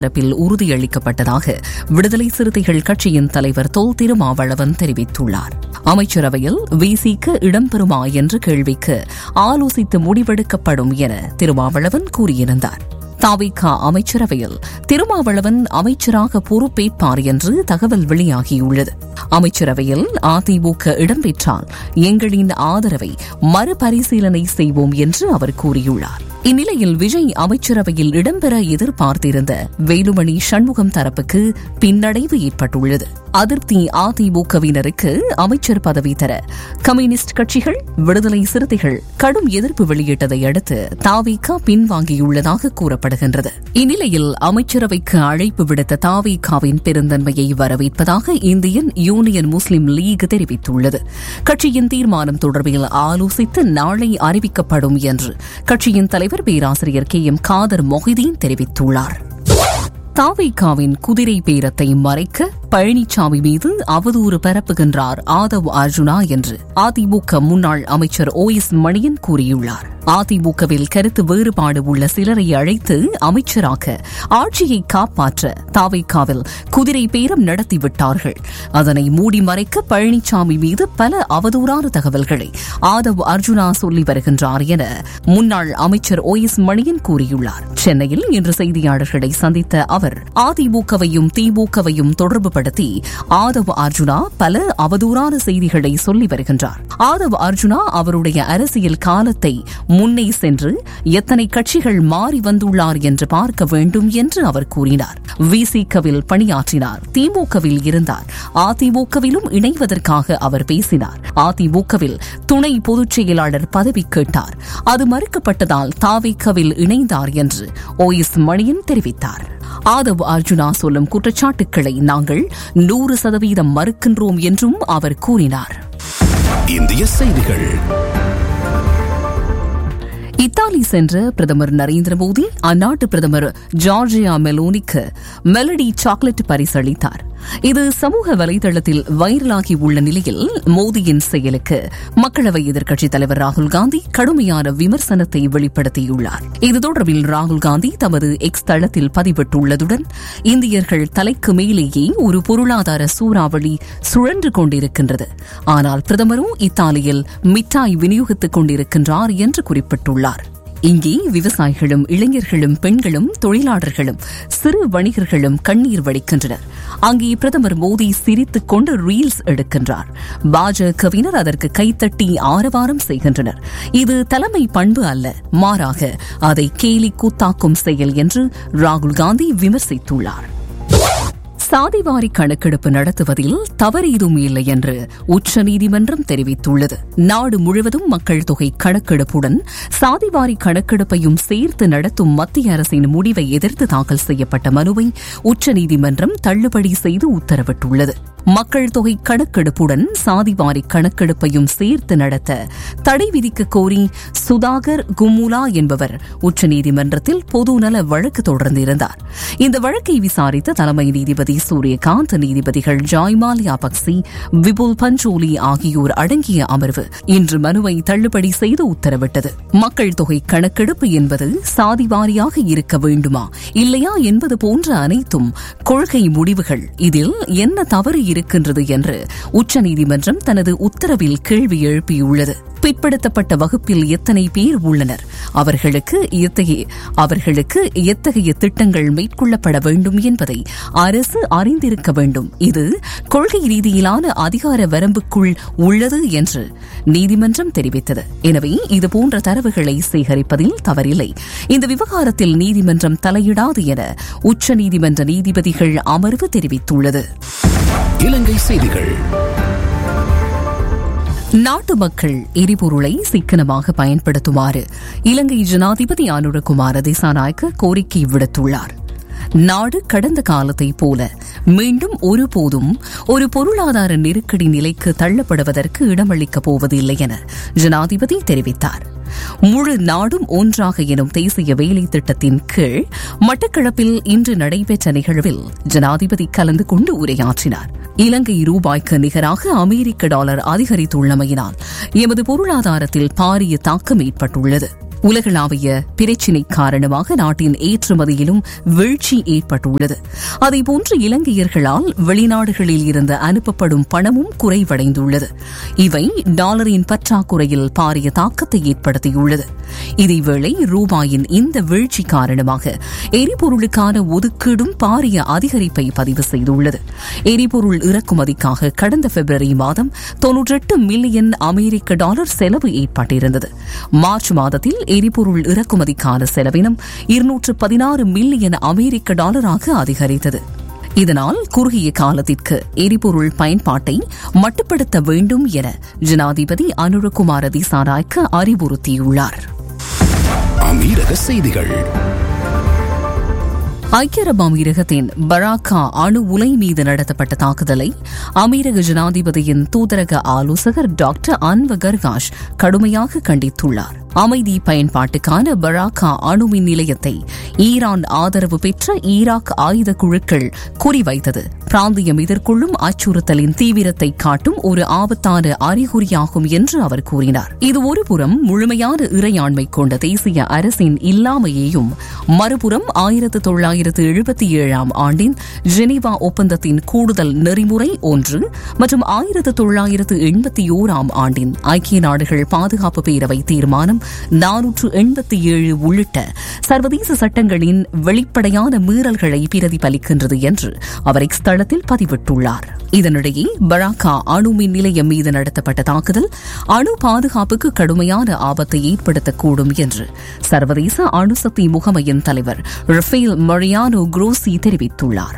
தரப்பில் உறுதியளிக்கப்பட்டதாக விடுதலை சிறுத்தைகள் கட்சியின் தலைவர் தொல் திருமாவளவன் தெரிவித்துள்ளார் அமைச்சரவையில் விசிக்கு இடம்பெறுமா என்ற கேள்விக்கு ஆலோசித்து முடிவெடுக்கப்படும் என திருமாவளவன் கூறியிருந்தார் தாவிகா அமைச்சரவையில் திருமாவளவன் அமைச்சராக பொறுப்பேற்பார் என்று தகவல் வெளியாகியுள்ளது அமைச்சரவையில் அதிமுக இடம்பெற்றால் எங்களின் ஆதரவை மறுபரிசீலனை செய்வோம் என்று அவர் கூறியுள்ளார் இந்நிலையில் விஜய் அமைச்சரவையில் இடம்பெற எதிர்பார்த்திருந்த வேலுமணி சண்முகம் தரப்புக்கு பின்னடைவு ஏற்பட்டுள்ளது அதிருப்தி அதிமுகவினருக்கு அமைச்சர் பதவி தர கம்யூனிஸ்ட் கட்சிகள் விடுதலை சிறுத்தைகள் கடும் எதிர்ப்பு வெளியிட்டதை அடுத்து தாவிக பின்வாங்கியுள்ளதாக கூறப்படுகின்றது இந்நிலையில் அமைச்சரவைக்கு அழைப்பு விடுத்த தாவிகாவின் பெருந்தன்மையை வரவேற்பதாக இந்தியன் யூனியன் முஸ்லிம் லீக் தெரிவித்துள்ளது கட்சியின் தீர்மானம் தொடர்பில் ஆலோசித்து நாளை அறிவிக்கப்படும் என்று கட்சியின் தலைவர் பேராசிரியர் கே எம் காதர் மொஹிதீன் தெரிவித்துள்ளார் தாவைக்காவின் குதிரை பேரத்தை மறைக்க பழனிசாமி மீது அவதூறு பரப்புகின்றார் ஆதவ் அர்ஜுனா என்று அதிமுக முன்னாள் அமைச்சர் ஓ எஸ் மணியன் கூறியுள்ளார் அதிமுகவில் கருத்து வேறுபாடு உள்ள சிலரை அழைத்து அமைச்சராக ஆட்சியை காப்பாற்ற தாவைக்காவில் குதிரை பேரம் நடத்திவிட்டார்கள் அதனை மூடி மறைக்க பழனிசாமி மீது பல அவதூறான தகவல்களை ஆதவ் அர்ஜுனா சொல்லி வருகின்றார் என முன்னாள் அமைச்சர் ஓ எஸ் மணியன் கூறியுள்ளார் சென்னையில் இன்று செய்தியாளர்களை சந்தித்த அவர் அதிமுகவையும் திமுகவையும் தொடர்புபடுத்தி ஆதவ் அர்ஜுனா பல அவதூறான செய்திகளை சொல்லி வருகின்றார் ஆதவ் அர்ஜுனா அவருடைய அரசியல் காலத்தை முன்னே சென்று எத்தனை கட்சிகள் மாறி வந்துள்ளார் என்று பார்க்க வேண்டும் என்று அவர் கூறினார் விசிகவில் பணியாற்றினார் திமுகவில் இருந்தார் அதிமுகவிலும் இணைவதற்காக அவர் பேசினார் அதிமுகவில் துணை பொதுச் செயலாளர் பதவி கேட்டார் அது மறுக்கப்பட்டதால் தாவிகவில் இணைந்தார் என்று ஓ எஸ் மணியன் தெரிவித்தார் ஆதவ் அர்ஜுனா சொல்லும் குற்றச்சாட்டுக்களை நாங்கள் நூறு சதவீதம் மறுக்கின்றோம் என்றும் அவர் கூறினார் இந்திய செய்திகள் இத்தாலி சென்ற பிரதமர் நரேந்திர மோடி அந்நாட்டு பிரதமர் ஜார்ஜியா மெலோனிக்கு மெலடி சாக்லேட் பரிசளித்தார் இது சமூக வலைதளத்தில் வைரலாகி உள்ள நிலையில் மோடியின் செயலுக்கு மக்களவை எதிர்க்கட்சித் தலைவர் ராகுல் காந்தி கடுமையான விமர்சனத்தை வெளிப்படுத்தியுள்ளார் இது தொடர்பில் ராகுல் காந்தி தமது எக்ஸ் தளத்தில் பதிவிட்டுள்ளதுடன் இந்தியர்கள் தலைக்கு மேலேயே ஒரு பொருளாதார சூறாவளி சுழன்று கொண்டிருக்கின்றது ஆனால் பிரதமரோ இத்தாலியில் மிட்டாய் விநியோகித்துக் கொண்டிருக்கின்றார் என்று குறிப்பிட்டுள்ளார் இங்கே விவசாயிகளும் இளைஞர்களும் பெண்களும் தொழிலாளர்களும் சிறு வணிகர்களும் கண்ணீர் வடிக்கின்றனர் அங்கே பிரதமர் மோடி சிரித்துக் கொண்டு ரீல்ஸ் எடுக்கின்றார் பாஜகவினர் அதற்கு கைத்தட்டி ஆரவாரம் செய்கின்றனர் இது தலைமை பண்பு அல்ல மாறாக அதை கேலி கூத்தாக்கும் செயல் என்று ராகுல் காந்தி விமர்சித்துள்ளார் சாதிவாரி கணக்கெடுப்பு நடத்துவதில் தவறு எதுவும் இல்லை என்று உச்சநீதிமன்றம் தெரிவித்துள்ளது நாடு முழுவதும் மக்கள் தொகை கணக்கெடுப்புடன் சாதிவாரி கணக்கெடுப்பையும் சேர்த்து நடத்தும் மத்திய அரசின் முடிவை எதிர்த்து தாக்கல் செய்யப்பட்ட மனுவை உச்சநீதிமன்றம் தள்ளுபடி செய்து உத்தரவிட்டுள்ளது மக்கள் தொகை கணக்கெடுப்புடன் சாதிவாரி கணக்கெடுப்பையும் சேர்த்து நடத்த தடை விதிக்க கோரி சுதாகர் கும்முலா என்பவர் உச்சநீதிமன்றத்தில் பொதுநல வழக்கு தொடர்ந்திருந்தார் இந்த வழக்கை விசாரித்த தலைமை நீதிபதி சூரியகாந்த் நீதிபதிகள் ஜாய்மாலியா பக்சி விபுல் பஞ்சோலி ஆகியோர் அடங்கிய அமர்வு இன்று மனுவை தள்ளுபடி செய்து உத்தரவிட்டது மக்கள் தொகை கணக்கெடுப்பு என்பது சாதிவாரியாக இருக்க வேண்டுமா இல்லையா என்பது போன்ற அனைத்தும் கொள்கை முடிவுகள் இதில் என்ன தவறு இருக்கின்றது என்று உச்சநீதிமன்றம் தனது உத்தரவில் கேள்வி எழுப்பியுள்ளது பிற்படுத்தப்பட்ட வகுப்பில் எத்தனை பேர் உள்ளனர் அவர்களுக்கு எத்தகைய அவர்களுக்கு எத்தகைய திட்டங்கள் மேற்கொள்ளப்பட வேண்டும் என்பதை அரசு அறிந்திருக்க வேண்டும் இது கொள்கை ரீதியிலான அதிகார வரம்புக்குள் உள்ளது என்று நீதிமன்றம் தெரிவித்தது எனவே இதுபோன்ற தரவுகளை சேகரிப்பதில் தவறில்லை இந்த விவகாரத்தில் நீதிமன்றம் தலையிடாது என உச்சநீதிமன்ற நீதிபதிகள் அமர்வு தெரிவித்துள்ளது இலங்கை செய்திகள் நாட்டு மக்கள் எரிபொருளை சிக்கனமாக பயன்படுத்துமாறு இலங்கை ஜனாதிபதி அனுரகுமார திசாநாயக்க கோரிக்கை விடுத்துள்ளார் நாடு கடந்த காலத்தைப் போல மீண்டும் ஒருபோதும் ஒரு பொருளாதார நெருக்கடி நிலைக்கு தள்ளப்படுவதற்கு இடமளிக்கப் போவதில்லை என ஜனாதிபதி தெரிவித்தார் முழு நாடும் ஒன்றாக எனும் தேசிய வேலை திட்டத்தின் கீழ் மட்டக்களப்பில் இன்று நடைபெற்ற நிகழ்வில் ஜனாதிபதி கலந்து கொண்டு உரையாற்றினார் இலங்கை ரூபாய்க்கு நிகராக அமெரிக்க டாலர் அதிகரித்துள்ளமையினால் எமது பொருளாதாரத்தில் பாரிய தாக்கம் ஏற்பட்டுள்ளது உலகளாவிய பிரச்சினை காரணமாக நாட்டின் ஏற்றுமதியிலும் வீழ்ச்சி ஏற்பட்டுள்ளது அதேபோன்று இலங்கையர்களால் வெளிநாடுகளில் இருந்து அனுப்பப்படும் பணமும் குறைவடைந்துள்ளது இவை டாலரின் பற்றாக்குறையில் பாரிய தாக்கத்தை ஏற்படுத்தியுள்ளது இதேவேளை ரூபாயின் இந்த வீழ்ச்சி காரணமாக எரிபொருளுக்கான ஒதுக்கீடும் பாரிய அதிகரிப்பை பதிவு செய்துள்ளது எரிபொருள் இறக்குமதிக்காக கடந்த பிப்ரவரி மாதம் தொன்னூற்றெட்டு மில்லியன் அமெரிக்க டாலர் செலவு ஏற்பட்டிருந்தது மார்ச் மாதத்தில் எரிபொருள் இறக்குமதிக்கான செலவினம் இருநூற்று பதினாறு மில்லியன் அமெரிக்க டாலராக அதிகரித்தது இதனால் குறுகிய காலத்திற்கு எரிபொருள் பயன்பாட்டை மட்டுப்படுத்த வேண்டும் என ஜனாதிபதி அனுரகுமார திசாராய்க்கு அறிவுறுத்தியுள்ளார் அமீரக செய்திகள் ஐக்கிய அரபு அமீரகத்தின் பராக்கா அணு உலை மீது நடத்தப்பட்ட தாக்குதலை அமீரக ஜனாதிபதியின் தூதரக ஆலோசகர் டாக்டர் அன்வ கர்காஷ் கடுமையாக கண்டித்துள்ளார் அமைதி பயன்பாட்டுக்கான பராக்கா அணுமின் நிலையத்தை ஈரான் ஆதரவு பெற்ற ஈராக் ஆயுத குழுக்கள் குறிவைத்தது பிராந்தியம் எதிர்கொள்ளும் அச்சுறுத்தலின் தீவிரத்தை காட்டும் ஒரு ஆபத்தான அறிகுறியாகும் என்று அவர் கூறினார் இது ஒருபுறம் முழுமையான இறையாண்மை கொண்ட தேசிய அரசின் இல்லாமையையும் மறுபுறம் ஆயிரத்து தொள்ளாயிரத்து எழுபத்தி ஏழாம் ஆண்டின் ஜெனீவா ஒப்பந்தத்தின் கூடுதல் நெறிமுறை ஒன்று மற்றும் ஆயிரத்து தொள்ளாயிரத்து எண்பத்தி ஓராம் ஆண்டின் ஐக்கிய நாடுகள் பாதுகாப்பு பேரவை தீர்மானம் நானூற்று எண்பத்தி ஏழு உள்ளிட்ட சர்வதேச சட்டங்களின் வெளிப்படையான மீறல்களை பிரதிபலிக்கின்றது என்று அவர் இஸ்தளத்தில் பதிவிட்டுள்ளார் இதனிடையே பராக்கா அணு மின் நிலையம் மீது நடத்தப்பட்ட தாக்குதல் அணு பாதுகாப்புக்கு கடுமையான ஆபத்தை ஏற்படுத்தக்கூடும் என்று சர்வதேச அணுசக்தி முகமையின் தலைவர் ரஃபேல் மரியானோ குரோசி தெரிவித்துள்ளார்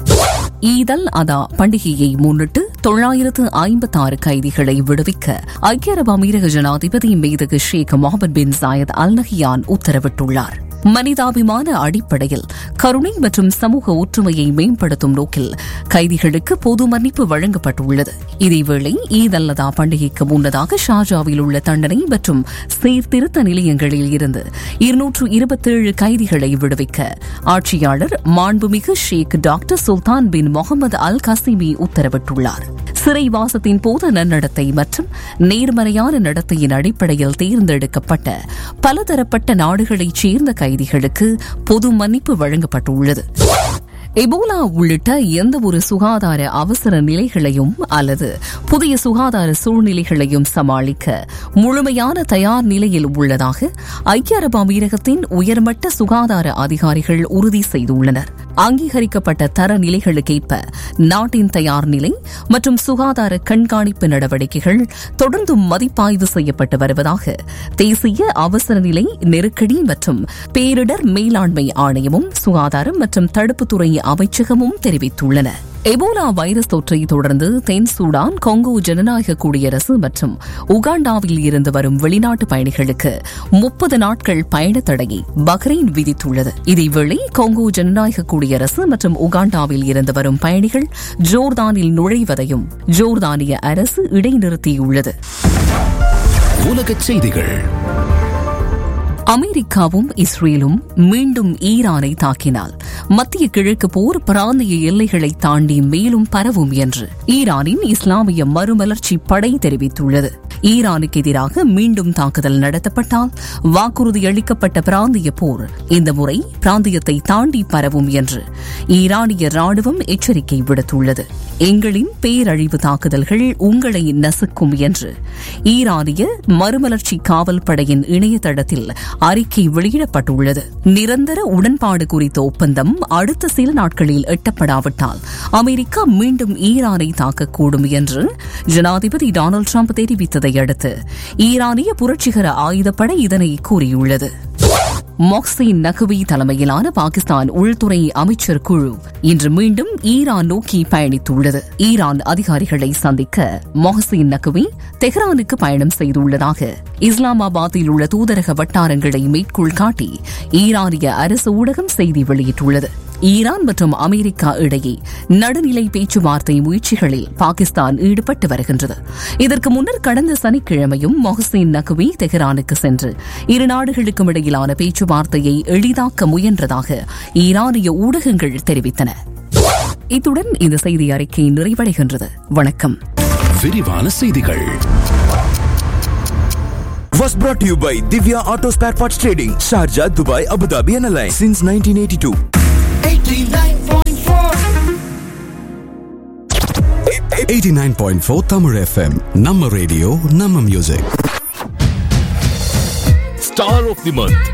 ஈதல் அதா பண்டிகையை முன்னிட்டு தொள்ளாயிரத்து ஐம்பத்தி ஆறு கைதிகளை விடுவிக்க ஐக்கிய அரபு அமீரக ஜனாதிபதி மீதகு Sheikh Mohammed bin Zayed Al Nahyan உத்தரவிட்டுள்ளார் மனிதாபிமான அடிப்படையில் கருணை மற்றும் சமூக ஒற்றுமையை மேம்படுத்தும் நோக்கில் கைதிகளுக்கு பொது மன்னிப்பு வழங்கப்பட்டுள்ளது இதேவேளை ஈத் அல்லதா பண்டிகைக்கு முன்னதாக ஷாஜாவில் உள்ள தண்டனை மற்றும் சீர்திருத்த நிலையங்களில் இருந்து இருநூற்று இருபத்தேழு கைதிகளை விடுவிக்க ஆட்சியாளர் மாண்புமிகு ஷேக் டாக்டர் சுல்தான் பின் முகமது அல் கசிமி உத்தரவிட்டுள்ளார் சிறைவாசத்தின் போது நன்னடத்தை மற்றும் நேர்மறையான நடத்தையின் அடிப்படையில் தேர்ந்தெடுக்கப்பட்ட பலதரப்பட்ட நாடுகளைச் சேர்ந்த கைதிகளுக்கு பொது மன்னிப்பு வழங்கப்பட்டுள்ளது எபோலா உள்ளிட்ட எந்த ஒரு சுகாதார அவசர நிலைகளையும் அல்லது புதிய சுகாதார சூழ்நிலைகளையும் சமாளிக்க முழுமையான தயார் நிலையில் உள்ளதாக ஐக்கிய அரபு அமீரகத்தின் உயர்மட்ட சுகாதார அதிகாரிகள் உறுதி செய்துள்ளனர் அங்கீகரிக்கப்பட்ட தர நிலைகளுக்கேற்ப நாட்டின் தயார் நிலை மற்றும் சுகாதார கண்காணிப்பு நடவடிக்கைகள் தொடர்ந்து மதிப்பாய்வு செய்யப்பட்டு வருவதாக தேசிய அவசர நிலை நெருக்கடி மற்றும் பேரிடர் மேலாண்மை ஆணையமும் சுகாதாரம் மற்றும் தடுப்புத்துறை அமைச்சகமும் தெரிவித்துள்ளன எபோலா வைரஸ் தொற்றை தொடர்ந்து தென் சூடான் கொங்கோ ஜனநாயக குடியரசு மற்றும் உகாண்டாவில் இருந்து வரும் வெளிநாட்டு பயணிகளுக்கு முப்பது நாட்கள் பயண தடையை பஹ்ரைன் விதித்துள்ளது இதேவேளை கொங்கோ ஜனநாயக குடியரசு மற்றும் உகாண்டாவில் இருந்து வரும் பயணிகள் ஜோர்தானில் நுழைவதையும் ஜோர்தானிய அரசு இடைநிறுத்தியுள்ளது உலகச் செய்திகள் அமெரிக்காவும் இஸ்ரேலும் மீண்டும் ஈரானை தாக்கினால் மத்திய கிழக்கு போர் பிராந்திய எல்லைகளை தாண்டி மேலும் பரவும் என்று ஈரானின் இஸ்லாமிய மறுமலர்ச்சி படை தெரிவித்துள்ளது ஈரானுக்கு எதிராக மீண்டும் தாக்குதல் நடத்தப்பட்டால் வாக்குறுதி அளிக்கப்பட்ட பிராந்திய போர் இந்த முறை பிராந்தியத்தை தாண்டி பரவும் என்று ஈரானிய ராணுவம் எச்சரிக்கை விடுத்துள்ளது எங்களின் பேரழிவு தாக்குதல்கள் உங்களை நசுக்கும் என்று ஈரானிய மறுமலர்ச்சி காவல் படையின் இணையதளத்தில் அறிக்கை வெளியிடப்பட்டுள்ளது நிரந்தர உடன்பாடு குறித்த ஒப்பந்தம் அடுத்த சில நாட்களில் எட்டப்படாவிட்டால் அமெரிக்கா மீண்டும் ஈரானை தாக்கக்கூடும் என்று ஜனாதிபதி டொனால்டு டிரம்ப் தெரிவித்ததை அடுத்து ஈரானிய புரட்சிகர ஆயுதப்படை இதனை கூறியுள்ளது மொக்சின் நக்வி தலைமையிலான பாகிஸ்தான் உள்துறை அமைச்சர் குழு இன்று மீண்டும் ஈரான் நோக்கி பயணித்துள்ளது ஈரான் அதிகாரிகளை சந்திக்க மொஹசின் நக்வி தெஹ்ரானுக்கு பயணம் செய்துள்ளதாக இஸ்லாமாபாத்தில் உள்ள தூதரக வட்டாரங்களை மேற்கோள் காட்டி ஈரானிய அரசு ஊடகம் செய்தி வெளியிட்டுள்ளது ஈரான் மற்றும் அமெரிக்கா இடையே நடுநிலை பேச்சுவார்த்தை முயற்சிகளில் பாகிஸ்தான் ஈடுபட்டு வருகின்றது இதற்கு முன்னர் கடந்த சனிக்கிழமையும் மொஹசின் நக்வி தெஹ்ரானுக்கு சென்று இரு நாடுகளுக்கும் இடையிலான பேச்சுவார்த்தையை எளிதாக்க முயன்றதாக ஈரானிய ஊடகங்கள் தெரிவித்தன இத்துடன் இந்த செய்தி அறிக்கை நிறைவடைகின்றது வணக்கம் விரிவான செய்திகள் was brought to you by Divya Auto Spare Parts Trading, Sharjah, Dubai, Abu Dhabi, and Alliance since 1982. 89.4 Tamil FM நம்ம ரேடியோ நம்ம music Star of the month.